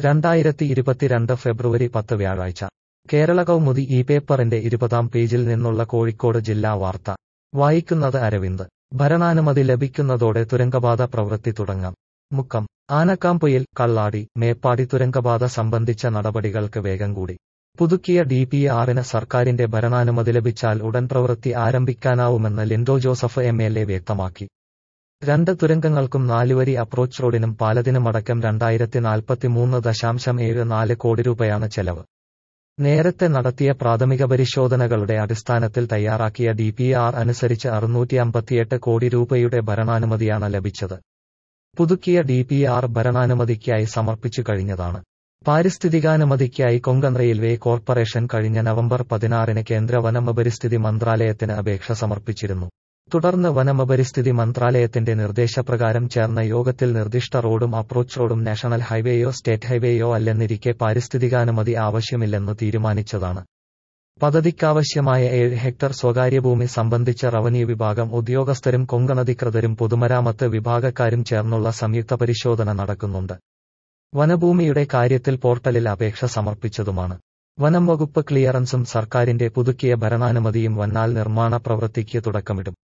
രണ്ടായിരത്തി ഇരുപത്തിരണ്ട് ഫെബ്രുവരി പത്ത് വ്യാഴാഴ്ച കേരള കൗമുദി ഈ പേപ്പറിന്റെ ഇരുപതാം പേജിൽ നിന്നുള്ള കോഴിക്കോട് ജില്ലാ വാർത്ത വായിക്കുന്നത് അരവിന്ദ് ഭരണാനുമതി ലഭിക്കുന്നതോടെ തുരങ്കപാത പ്രവൃത്തി തുടങ്ങാം മുക്കം ആനക്കാംപൊയിൽ കള്ളാടി മേപ്പാടി തുരങ്കപാത സംബന്ധിച്ച നടപടികൾക്ക് വേഗം കൂടി പുതുക്കിയ ഡി പി ആറിന് സർക്കാരിന്റെ ഭരണാനുമതി ലഭിച്ചാൽ ഉടൻ പ്രവൃത്തി ആരംഭിക്കാനാവുമെന്ന് Lindo Joseph M L A വ്യക്തമാക്കി രണ്ട് തുരങ്കങ്ങൾക്കും നാലുവരി അപ്രോച്ച് റോഡിനും പാലത്തിനുമടക്കം രണ്ടായിരത്തി നാൽപ്പത്തിമൂന്ന് ദശാംശം ഏഴ് നാല് കോടി രൂപയാണ് ചെലവ് നേരത്തെ നടത്തിയ പ്രാഥമിക പരിശോധനകളുടെ അടിസ്ഥാനത്തിൽ തയ്യാറാക്കിയ ഡി പി ആർ അനുസരിച്ച് അറുന്നൂറ്റി അമ്പത്തിയെട്ട് കോടി രൂപയുടെ ഭരണാനുമതിയാണ് ലഭിച്ചത് പുതുക്കിയ ഡി പി ആർ ഭരണാനുമതിക്കായി സമർപ്പിച്ചു കഴിഞ്ഞതാണ് പാരിസ്ഥിതികാനുമതിക്കായി കൊങ്കൺ റെയിൽവേ കോർപ്പറേഷൻ കഴിഞ്ഞ നവംബർ പതിനാറിന് കേന്ദ്ര വനമപരിസ്ഥിതി മന്ത്രാലയത്തിന് അപേക്ഷ സമർപ്പിച്ചിരുന്നു തുടർന്ന് വനമപരിസ്ഥിതി മന്ത്രാലയത്തിന്റെ നിർദ്ദേശപ്രകാരം ചേർന്ന യോഗത്തിൽ നിർദ്ദിഷ്ട റോഡും അപ്രോച്ച് റോഡും നാഷണൽ ഹൈവേയോ സ്റ്റേറ്റ് ഹൈവേയോ അല്ലെന്നിരിക്കെ പാരിസ്ഥിതികാനുമതി ആവശ്യമില്ലെന്ന് തീരുമാനിച്ചതാണ് പദ്ധതിക്കാവശ്യമായ ഏഴ് ഹെക്ടർ സ്വകാര്യ ഭൂമി സംബന്ധിച്ച റവന്യൂ വിഭാഗം ഉദ്യോഗസ്ഥരും കൊങ്കണധികൃതരും പൊതുമരാമത്ത് വിഭാഗക്കാരും ചേർന്നുള്ള സംയുക്ത പരിശോധന നടക്കുന്നുണ്ട് വനഭൂമിയുടെ കാര്യത്തിൽ പോർട്ടലിൽ അപേക്ഷ സമർപ്പിച്ചതുമാണ് വനം വകുപ്പ് ക്ലിയറൻസും സർക്കാരിന്റെ പുതുക്കിയ ഭരണാനുമതിയും വന്നാൽ നിർമ്മാണ പ്രവൃത്തിക്ക് തുടക്കമിടും